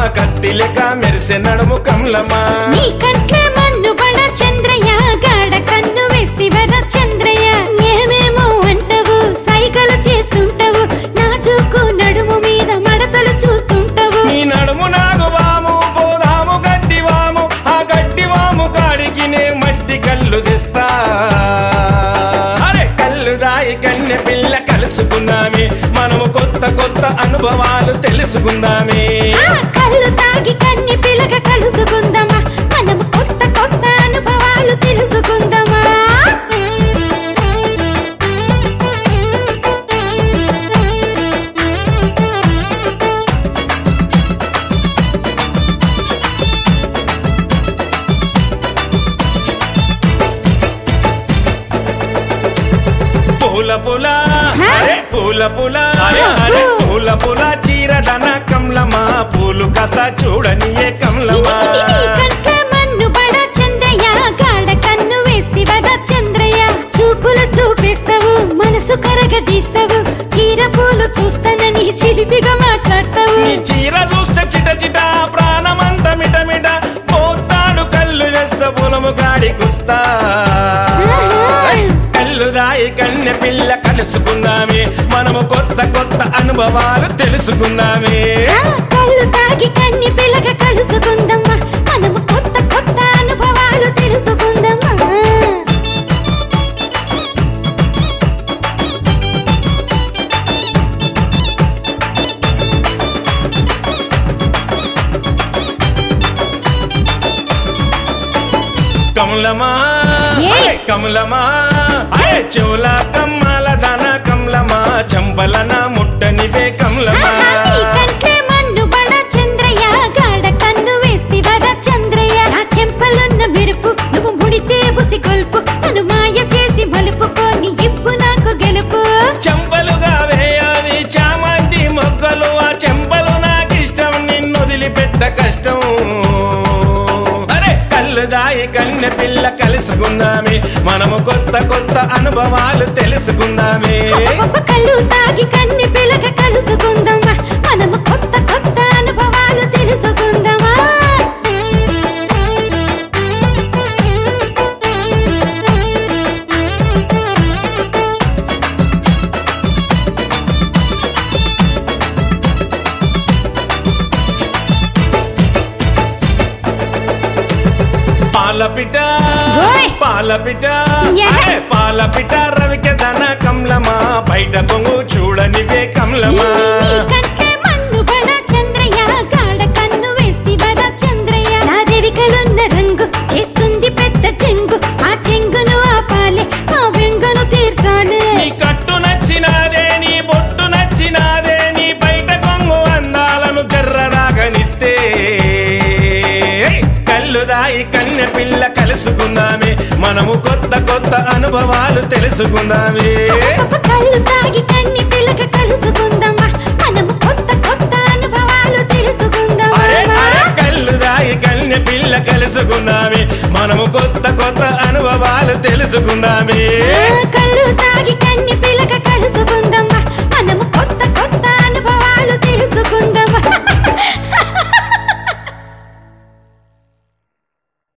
కత్తిలెక మెరిసె నడుము కమలమా నీ కంట్ల మన్ను బడ చంద్రయ్య గాడ కన్ను వేస్తివర చంద్రయ్య ఏమేమో అంటవు సైగలు చేస్తుంటవు నాజూకు నడుము మీద మడతలు చూస్తుంటవు నీ నడుము నాగు వాము పోదాము గడ్డి వాము ఆ గడ్డి వాము కాడికి నే మట్టి కళ్ళు తెస్తా అరే కళ్ళు దాయి కన్నె పిల్ల కలుసుకుందామే మనము కొత్త కొత్త అనుభవాలు తెలుసుకుందామే ఆ కళ్ళు తాగి కన్ని పిలక కలుసుకుందామా మనం కొత్త కొత్త అనుభవాలు తెలుసుకుందామా పూల పూల హ? అరే పూల పూల అరే, అరే అబ్బో. పూల పూల చీరదన కమలమా పూలు కాస్త చూడనియే కమలమా నీ కంట్ల మన్ను బడ చంద్రయ్య గాడ కన్ను వేస్తివర చంద్రయ్య చూపులు చూపిస్తావు మనసు కరగదీస్తావు చీర పూలు చూస్తానని చిలిపిగా మాట్లాడతావు నీ చీర చూస్తే చిట చిట ప్రాణమంత మిట మిట పోతాడు కళ్ళు చేస్తే పొలము కాడికొస్తా ఏయ్! కళ్ళు దాయి కన్నె పిల్ల కలుసుకుందామే మనము కొత్త కొత్త అనుభవాలు తెలుసుకుందామే ఆ కళ్ళు తాగి కన్ని పిలక కలుసుకుందామా మనము కొత్త కొత్త అనుభవాలు తెలుసుకుందామా కమలమా ఏ? అరే కమలమా అరే చెవుల కమ్మల దన కమలమా చంపలన ముట్టనివే కమలమా నీ కంట్లే మన్ను బడ చంద్రయ్య గాడ కన్ను వేస్తివర చంద్రయ్య నా చెంపలున్న మెరుపు నువ్వు ముడితే ఉసి గొల్పు నన్ను మాయ చేసి మలుపుకొని ఇవ్వు నాకు గెలుపు చెంపలుగా వేయాలి చామంతి మొక్కలు ఆ చెంపలు నాకిష్టం నిన్ను వదిలిపెట్ట కష్టం అరే కళ్ళు దాయి కన్నె పిల్ల కలుసుకుందామే మనము కొత్త కొత్త అనుభవాలు తెలుసుకుందామే అబ్బబ్బ కళ్ళు తాగి కన్ని పిలక కలుసుకుందామా మనము కొత్త కొత్త అనుభవాలు తెలుసుకుందామా పాలపిట ఓయ్! పాలపిట యా! అరే పాలపిట రవిక దన కమలమా బయట కొంగు చూడనివే కమలమా నీ కంట్లే మన్ను బడ చంద్రయ్య గాడ కన్ను వేస్తివర చంద్రయ్య నా దేవికలున్న రంగు చేస్తుంది పెద్ద చెంగు ఆ చెంగును ఆపాలే ఆ వెంగను తీర్చాలే నీ కట్టు నచ్చినాదే నీ బొట్టు నచ్చినాదే నీ బయట కొంగు అందాలను జర్రరాగనిస్తే కళ్ళు దాయి కన్నె పిల్ల కలుసుకుందామే మనము కొత్త కొత్త అనుభవాలు తెలుసుకుందామే అబ్బబ్బ కళ్ళు తాగి కన్ని పిలక కలుసుకుందామా మనము కొత్త కొత్త అనుభవాలు తెలుసుకుందామా అరే అరే కళ్ళు దాయి కన్నె పిల్ల కలుసుకుందామే మనము కొత్త కొత్త అనుభవాలు తెలుసుకుందామే ఆ కళ్ళు తాగి కన్ని